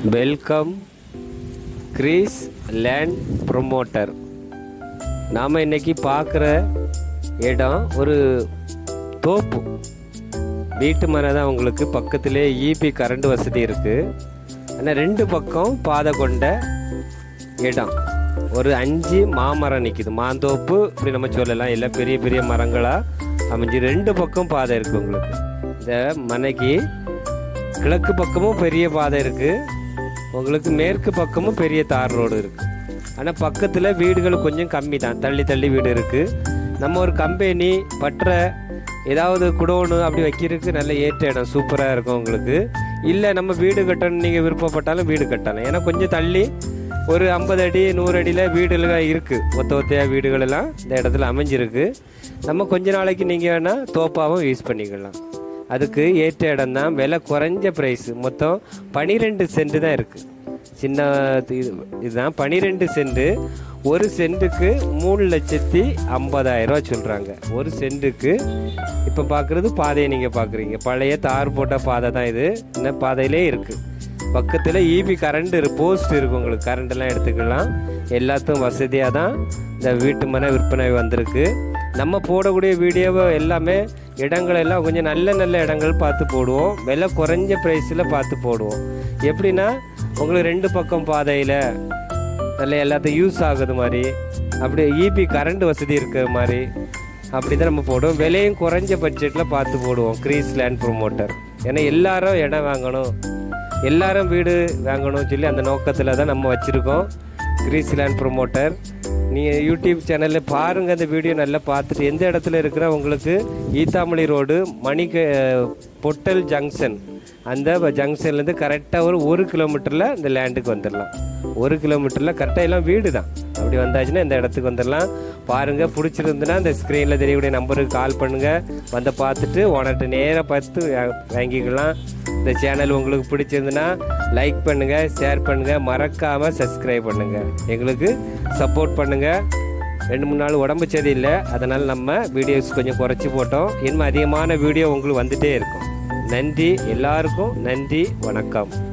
welcome Greece land promoter நாம் இன்னைக்கு பார்க்குற இடம் ஒரு தோப்பு வீட்டு மனை தான் உங்களுக்கு பக்கத்திலே ஈபி கரண்ட் வசதி இருக்குது ஆனால் ரெண்டு பக்கம் பாதை கொண்ட இடம் ஒரு அஞ்சு மாமரம் நிற்கிது மாந்தோப்பு இப்படி நம்ம சொல்லலாம் இல்லை பெரிய பெரிய மரங்களாக அமைஞ்சு ரெண்டு பக்கம் பாதை இருக்குது உங்களுக்கு இந்த மனைக்கு கிழக்கு பக்கமும் பெரிய பாதை இருக்குது உங்களுக்கு மேற்கு பக்கமும் பெரிய தார் ரோடு இருக்குது ஆனால் பக்கத்தில் வீடுகள் கொஞ்சம் கம்மி தான் தள்ளி தள்ளி வீடு இருக்குது நம்ம ஒரு கம்பெனி பற்ற ஏதாவது குடோனு அப்படி வைக்கிறதுக்கு நல்ல ஏற்ற இடம் சூப்பராக இருக்கும் உங்களுக்கு இல்லை நம்ம வீடு கட்டணும் நீங்கள் விருப்பப்பட்டாலும் வீடு கட்டலாம் ஏன்னா கொஞ்சம் தள்ளி ஒரு ஐம்பது அடி நூறு அடியில் வீடுகள் இருக்குது ஒத்த ஒத்தையாக வீடுகள் எல்லாம் இந்த இடத்துல அமைஞ்சிருக்கு நம்ம கொஞ்ச நாளைக்கு நீங்கள் வேணால் தோப்பாகவும் யூஸ் பண்ணிக்கலாம் அதுக்கு ஏற்ற இடம் தான் விலை குறைஞ்ச ப்ரைஸ் மொத்தம் பனிரெண்டு சென்ட் தான் இருக்குது சின்ன இது இதுதான் பனிரெண்டு சென்ட் ஒரு சென்ட்டுக்கு மூணு லட்சத்தி ஐம்பதாயிரம் ரூபா சொல்கிறாங்க ஒரு சென்ட்டுக்கு இப்போ பார்க்குறது பாதையை நீங்கள் பார்க்குறீங்க பழைய தார் போட்ட பாதை தான் இது இந்த பாதையிலே இருக்குது பக்கத்தில் ஈபி கரண்ட் போஸ்ட் இருக்கு உங்களுக்கு கரண்ட் எல்லாம் எடுத்துக்கலாம் எல்லாத்துக்கும் வசதியாக தான் இந்த வீட்டு மனை விற்பனை வந்திருக்கு நம்ம போடக்கூடிய வீடியோவை எல்லாமே இடங்கள் எல்லாம் கொஞ்சம் நல்ல நல்ல இடங்கள் பார்த்து போடுவோம் விலை குறைஞ்ச ப்ரைஸில் பார்த்து போடுவோம் எப்படின்னா உங்களுக்கு ரெண்டு பக்கம் பாதையில் நல்ல எல்லாத்தையும் யூஸ் ஆகுது மாதிரி அப்படி ஈபி கரண்ட் வசதி இருக்கிற மாதிரி அப்படி தான் நம்ம போடுவோம் விலையும் குறைஞ்ச பட்ஜெட்டில் பார்த்து போடுவோம் க்ரீஸ் லேண்ட் ப்ரொமோட்டர் ஏன்னா எல்லாரும் இடம் வாங்கணும் எல்லாரும் வீடு வாங்கணும்னு சொல்லி அந்த நோக்கத்தில் தான் நம்ம வச்சுருக்கோம் க்ரீஸ் லேண்ட் ப்ரொமோட்டர் நீங்கள் யூடியூப் சேனலில் பாருங்கள் அந்த வீடியோ நல்லா பார்த்துட்டு எந்த இடத்துல இருக்கிற உங்களுக்கு ஈத்தாமொழி ரோடு மணிக்க பொட்டல் ஜங்ஷன் அந்த ஜங்ஷன்லேருந்து கரெக்டாக ஒரு ஒரு கிலோமீட்டரில் இந்த லேண்டுக்கு வந்துடலாம் ஒரு கிலோமீட்டரில் கரெக்டாக எல்லாம் வீடு தான் அப்படி வந்தாச்சுன்னா இந்த இடத்துக்கு வந்துடலாம் பாருங்கள் பிடிச்சிருந்துன்னா இந்த ஸ்க்ரீனில் தெரியக்கூடிய நம்பருக்கு கால் பண்ணுங்கள் வந்து பார்த்துட்டு உனட்டு நேராக பார்த்து வா- வாங்கிக்கலாம் இந்த சேனல் உங்களுக்கு பிடிச்சிருந்துன்னா லைக் பண்ணுங்கள் ஷேர் பண்ணுங்கள் மறக்காமல் சப்ஸ்கிரைப் பண்ணுங்கள் எங்களுக்கு சப்போர்ட் பண்ணுங்கள் ரெண்டு மூணு நாள் உடம்பு சரியில்லை அதனால் நம்ம வீடியோஸ் கொஞ்சம் குறைச்சி போட்டோம் இன்னும் அதிகமான வீடியோ உங்களுக்கு வந்துட்டே இருக்கும் நன்றி எல்லாருக்கும் நன்றி வணக்கம்